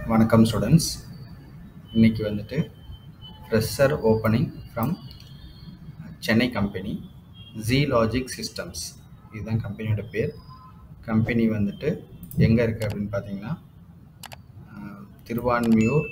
வணக்கம் ஸ்டூடெண்ட்ஸ் இன்னைக்கு வந்துட்டு fresher opening from Chennai company G logic systems இதுதான் கம்பெனியோட பேர் கம்பெனி வந்துட்டு எங்கே இருக்குது அப்படின்னு பார்த்தீங்கன்னா அஹ், திருவான்மியூர்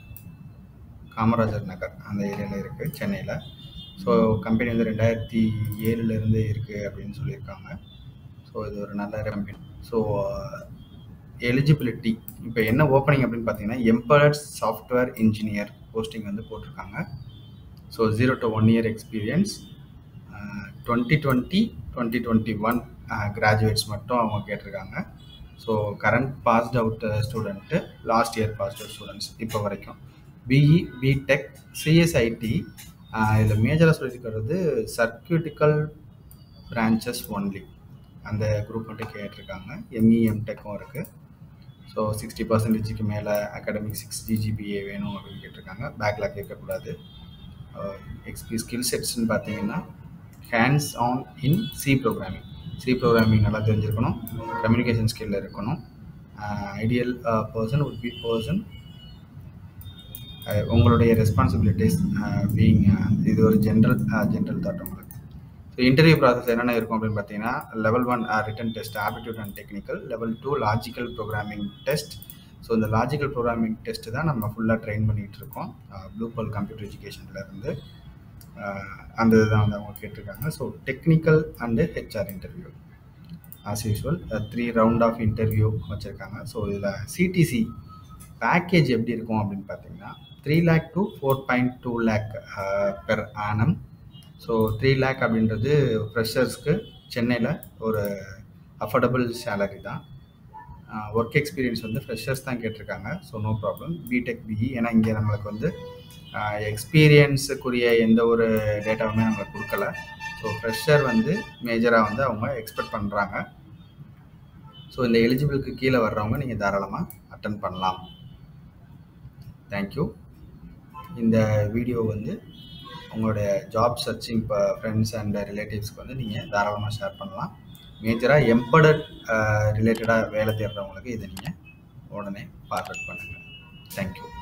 காமராஜர் நகர் அந்த ஏரியாவில் இருக்குது சென்னையில் ஸோ கம்பெனி வந்து ரெண்டாயிரத்தி ஏழுலேருந்து இருக்குது அப்படின்னு சொல்லியிருக்காங்க ஸோ இது ஒரு நல்ல கம்பெனி ஸோ எலிஜிபிலிட்டி இப்போ என்ன ஓப்பனிங் அப்படின்னு பார்த்தீங்கன்னா எம்பர்ட் சாஃப்ட்வேர் இன்ஜினியர் போஸ்டிங் வந்து போட்டிருக்காங்க so zero to one year experience twenty twenty twenty twenty one graduates மட்டும் அவங்க கேட்டிருக்காங்க so current passed out student last year passed out students இப்போ வரைக்கும் பிஇ பிடெக் சிஎஸ்ஐடி இதில் மேஜராக சொல்லியிருக்கிறது சர்க்கியூட்டிக்கல் பிரான்ச்சஸ் ஒன்லி அந்த குரூப் மட்டும் கேட்டிருக்காங்க எம்இ எம்டெக்கும் இருக்குது ஸோ சிக்ஸ்டி பர்சன்டேஜுக்கு மேலே அகாடமிக் சிக்ஸ் ஜிஜிபிஏ வேணும் அப்படின்னு கேட்டிருக்காங்க பேக்லாக் இருக்கக்கூடாது எக்ஸ்பி ஸ்கில் செட்ஸ்னு பார்த்தீங்கன்னா hands on in C programming C programming நல்லா தெரிஞ்சிருக்கணும் கம்யூனிகேஷன் ஸ்கில் இருக்கணும் ideal person would be person உங்களுடைய ரெஸ்பான்சிபிலிட்டிஸ் பீயிங் இது ஒரு ஜென்ரல் ஜென்ரல் தாட் உங்களுக்கு ஸோ இன்டர்வியூ ப்ராசஸ் என்னென்ன இருக்கும் அப்படின்னு பார்த்தீங்கன்னா level one written test aptitude and technical level two logical programming test so இந்த லாஜிக்கல் ப்ரோக்ராமிங் டெஸ்ட் தான் நம்ம ஃபுல்லாக ட்ரெயின் பண்ணிகிட்டு இருக்கோம் ப்ளூ பல் கம்ப்யூட்டர் எஜுகேஷன்லேருந்து அந்த இதுதான் வந்து அவங்க கேட்டிருக்காங்க so technical and HR interview as usual three round of interview வச்சுருக்காங்க ஸோ இதில் சிடிசி பேக்கேஜ் எப்படி இருக்கும் அப்படின்னு பார்த்தீங்கன்னா three lakh to four point two lakh per annum so three lakh அப்படின்றது ஃப்ரெஷர்ஸ்க்கு சென்னையில் ஒரு அஃபோர்டபுள் சேலரி தான் ஒர்க் எக்ஸ்பீரியன்ஸ் வந்து ஃப்ரெஷர்ஸ் தான் கேட்டிருக்காங்க so no problem BTech BE ஏன்னா இங்கே நம்மளுக்கு வந்து எக்ஸ்பீரியன்ஸுக்குரிய எந்த ஒரு டேட்டாவுமே நம்மளுக்கு கொடுக்கல ஸோ ஃப்ரெஷர் வந்து மேஜராக வந்து அவங்க எக்ஸ்பெக்ட் பண்ணுறாங்க ஸோ இந்த எலிஜிபிளுக்கு கீழே வர்றவங்க நீங்கள் தாராளமாக அட்டன் பண்ணலாம் தேங்க்யூ இந்த வீடியோ வந்து உங்களுடைய ஜாப் சர்ச்சிங் இப்போ ஃப்ரெண்ட்ஸ் அண்ட் ரிலேட்டிவ்ஸ்க்கு வந்து நீங்கள் தாராளமாக ஷேர் பண்ணலாம் மேஜராக எம்படட் ரிலேட்டடாக வேலை தேடுறவங்களுக்கு இதை நீங்கள் உடனே ஃபார்வர்ட் பண்ணுங்கள் தேங்க்யூ